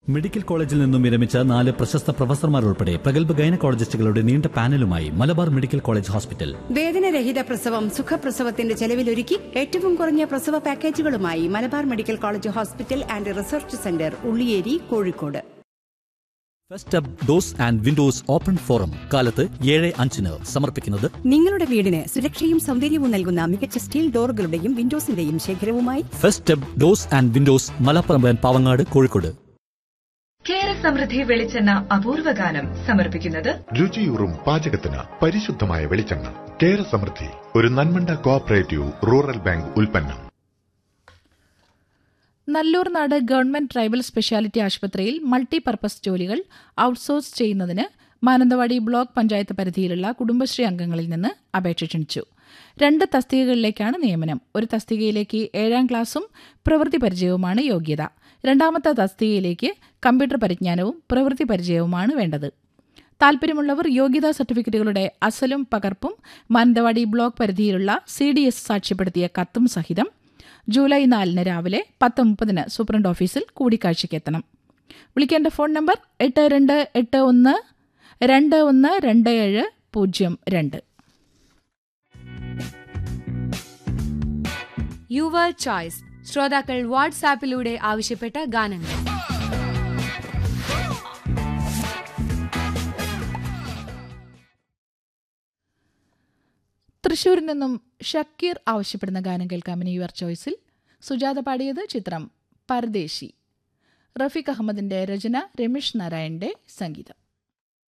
medical കോളേജിൽ നിന്നും വിരമിച്ച നാല് പ്രശസ്ത പ്രൊഫസർമാർ ഉൾപ്പെടെ പ്രഗത്ഭ ഗൈനക്കോളജിസ്റ്റുകളുടെ നീണ്ട പാനലുമായി മലബാർ മെഡിക്കൽ കോളേജ് ഹോസ്പിറ്റൽ വേദനരഹിത പ്രസവം സുഖപ്രസവത്തിന്റെ ചെലവിലൊരുക്കി ഏറ്റവും കുറഞ്ഞ പ്രസവ പാക്കേജുകളുമായി Malabar medical college hospital and research centre Ulliyeri Kozhikode first up doors and windows open forum കാലത്ത് ഏഴ് അഞ്ചിന് സമർപ്പിക്കുന്നത് നിങ്ങളുടെ വീടിന് സുരക്ഷയും സൗന്ദര്യവും നൽകുന്ന മികച്ച സ്റ്റീൽ ഡോറുകളുടെയും വിൻഡോസിന്റെയും ശേഖരവുമായി first up doors and windows Malappuram Pavangad Kozhikode Kera Samriddhi വെളിച്ചെണ്ണ അപൂർവ ഗാനം സമർപ്പിക്കുന്നത് രുചിയൂറും പാചകത്തിന് പരിശുദ്ധമായ വെളിച്ചെണ്ണ കേര സമൃദ്ധി ഒരു നന്മണ്ട കോഓപ്പറേറ്റീവ് റൂറൽ ബാങ്ക് ഉൽപ്പന്നം Nalloornad government tribal speciality ആശുപത്രിയിൽ മൾട്ടിപർപ്പസ് ജോലികൾ ഔട്ട്സോഴ്സ് ചെയ്യുന്നതിന് മാനന്തവാടി ബ്ലോക്ക് പഞ്ചായത്ത് പരിധിയിലുള്ള കുടുംബശ്രീ അംഗങ്ങളിൽ നിന്ന് അപേക്ഷ ക്ഷണിച്ചു രണ്ട് തസ്തികകളിലേക്കാണ് നിയമനം ഒരു തസ്തികയിലേക്ക് ഏഴാം ക്ലാസും പ്രവൃത്തി പരിചയവുമാണ് യോഗ്യത രണ്ടാമത്തെ തസ്തികയിലേക്ക് കമ്പ്യൂട്ടർ പരിജ്ഞാനവും പ്രവൃത്തി പരിചയവുമാണ് വേണ്ടത് താൽപ്പര്യമുള്ളവർ യോഗ്യതാ സർട്ടിഫിക്കറ്റുകളുടെ അസലും പകർപ്പും മാനന്തവാടി ബ്ലോക്ക് പരിധിയിലുള്ള സി ഡി എസ് സാക്ഷ്യപ്പെടുത്തിയ കത്തും സഹിതം ജൂലൈ നാലിന് രാവിലെ പത്ത് മുപ്പതിന് സൂപ്രണ്ട് ഓഫീസിൽ കൂടിക്കാഴ്ചയ്ക്ക് എത്തണം വിളിക്കേണ്ട ഫോൺ നമ്പർ എട്ട് രണ്ട് എട്ട് ഒന്ന് രണ്ട് ഒന്ന് രണ്ട് ഏഴ് പൂജ്യം രണ്ട് യുവർ ചോയ്സ് ശ്രോതാക്കൾ വാട്സാപ്പിലൂടെ ആവശ്യപ്പെട്ട ഗാനങ്ങൾ തൃശൂരിൽ നിന്നും ഷക്കീർ ആവശ്യപ്പെടുന്ന ഗാനം കേൾക്കാമെന്ന് യുവർ ചോയ്സിൽ സുജാത പാടിയത് ചിത്രം പരദേശി റഫീഖ് അഹമ്മദിന്റെ രചന രമേഷ് നാരായണന്റെ സംഗീതം